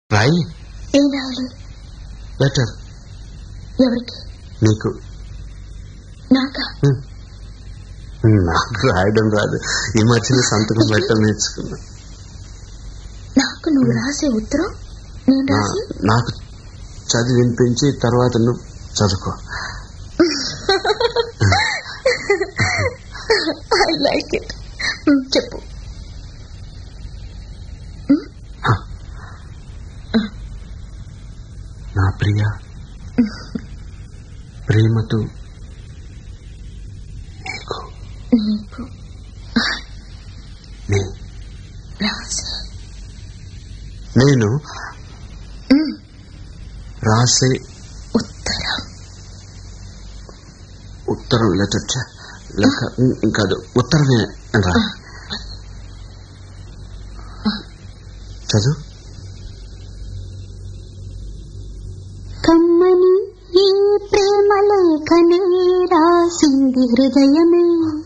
రాయి ఏం రాయాలి లెటర్ ఎవరికి నీకు నాకా హ్మ్. నాకు రాయడం రాదు ఈ మధ్యన సంతకం పెట్టడం నేర్చుకున్నా నాకు నువ్వు రాసే ఉత్తరం నేను నా- రాసి నాకు చదివి వినిపించి తర్వాత నువ్వు చదువుకో ఐ లైక్ ఇట్ చెప్పు నా ప్రియ ప్రేమతో నీకు నీకు నే రాసే నేను మ్, రాసే ఉత్తరం ఉత్తరం లెటర్ చ- లెక్క ఉం, కాదు ఉత్తరమే రా చదువు కమ్మని ఈ ప్రేమ లేఖనే రాసింది హృదయమే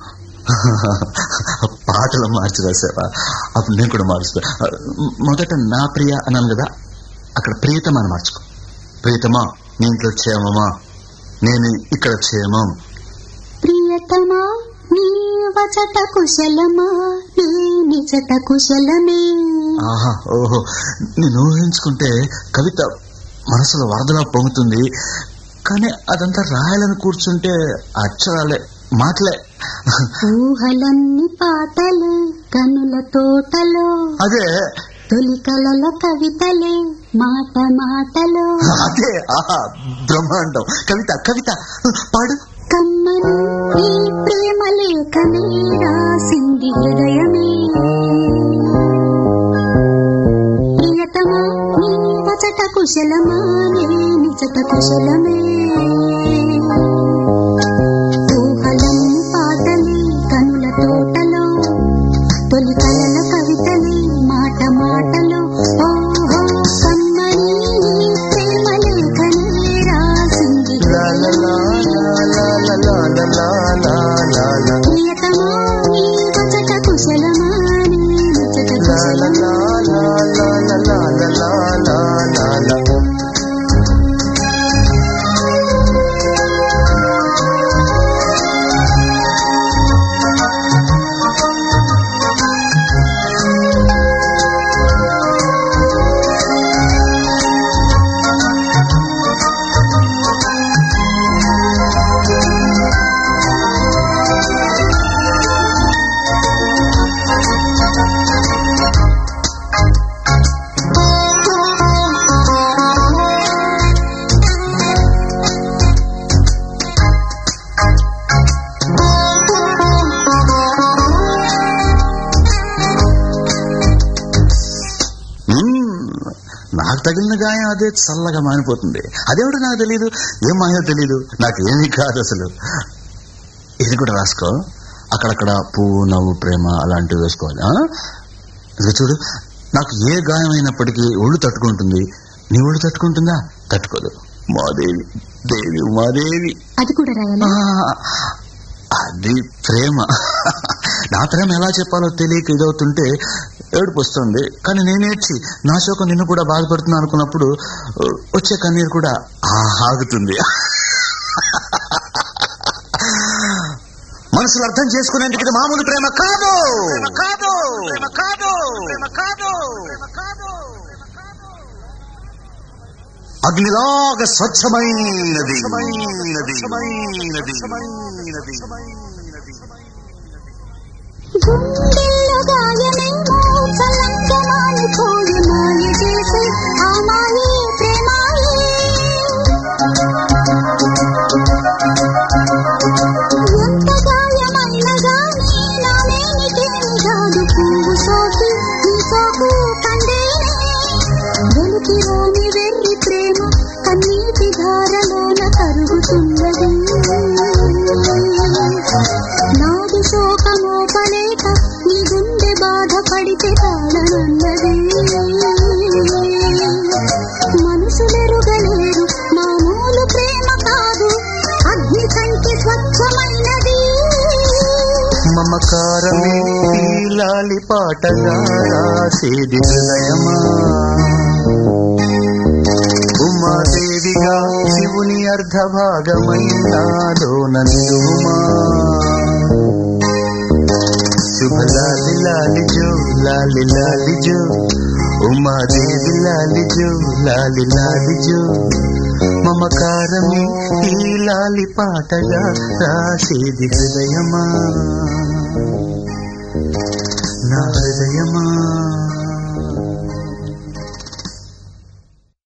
పాటలు మార్చి రాసావా అప్పుడు నేను కూడా మారుస్తా మొదట నా ప్రియ అన్నాను కదా అక్కడ ప్రియతమా అని మార్చుకో ప్రియతమా నీ ఇంట్లో క్షేమమా నేను ఇక్కడ క్షేమం ప్రియతమా నీ వచట కుశలమా నీ నిజత కుశలమే ఆహా ఓహో నేను ఊహించుకుంటే కవిత మనసులో వరదలా పొంగుతుంది కానీ అదంతా రాయాలని కూర్చుంటే అక్షరాలే మాటలే ఊహలన్నీ పాటలే కనుల తోటలో అదే తొలి కలల కవితలే మాట మాటలో అదే ఆహా బ్రహ్మాండం కవిత కవిత పాడు కమ్మని ఈ ప్రేమ లేఖనే రాసింది హృదయమే ప్రియతమా నీ వచట కుశలమా నీ నిజత కుశలమే ఊహలన్నీ పాటలే కనుల తోటలో తొలి కలల కవితలే మాట మాటలో ఓహో కమ్మని ఈ ప్రేమ లేఖనే రాసింది లా లా లా లా లా లా లా లా లా లా లా. ప్రియతమా నీ వచట కుశలమా నీ నిజత లా లా కుశలమా లా లా లా లా లా లా లా లా లా. మ్మ్. నాకు తగిలిన గాయం అదే చల్లగా మానిపోతుంది అదేమిటో నాకు తెలియదు ఏం మాయో తెలియదు నాకు ఏమీ కాదు అసలు ఇది కూడా రాసుకో అక్కడక్కడ పువ్వు నవ్వు ప్రేమ అలాంటివి వేసుకోవాలి ఆ? ఇదిగో చూడు నాకు ఏ గాయం అయినప్పటికీ ఒళ్ళు తట్టుకుంటుంది నీ ఒళ్ళు తట్టుకుంటుందా తట్టుకోదు మాదేవి దేవి ఉమాదేవి అది కూడా రాయాలి ఆ, అది ప్రేమ నా ప్రేమ ఎలా చెప్పాలో తెలియక ఇదవుతుంటే ఏడుపు వస్తుంది కానీ నేనేడ్చి నా శోకం నిన్ను కూడా బాధపడుతున్నా అనుకున్నప్పుడు ఆ, వచ్చే కన్నీరు కూడా ఆ, ఆగుతుంది మనసులు అర్థం చేసుకునేందుకు ఇది మామూలు ప్రేమ కాదు కాదు కాదు కాదు అగ్నిలాగా స్వచ్ఛమైనది గుండెల్లో గాయమేమో చల్లంగమాని పోయి మాయ చేసే ఆ మాయే ప్రేమాయే ఎంత గాయమైనా గానీ నా మేనికేమి కాదు పువ్వు సోకి నీ సోకు కందేనే వెలికి రాని వెర్రి ప్రేమ కన్నీటి ధారలోన కరుగుతున్నది నాది శోకమోపలేక నీ గుండె బాధపడితే తాళనన్నది మనసులెరుగలేరు మామూలు ప్రేమ కాదు అగ్ని కంటే స్వచ్ఛమైనది మమకారమే ఈ లాలి పాటగా రాసేది హృదయమా దేవుని అర్ధ భాగమైనాలోన నిలువుమా శుభ లాలి లాలి జో లాలి లాలి జో ఉమాదేవి లాలి జో లాలి లాలి జో మమకారమే ఈ లాలి పాటగా రాసేది హృదయమా నా హృదయమా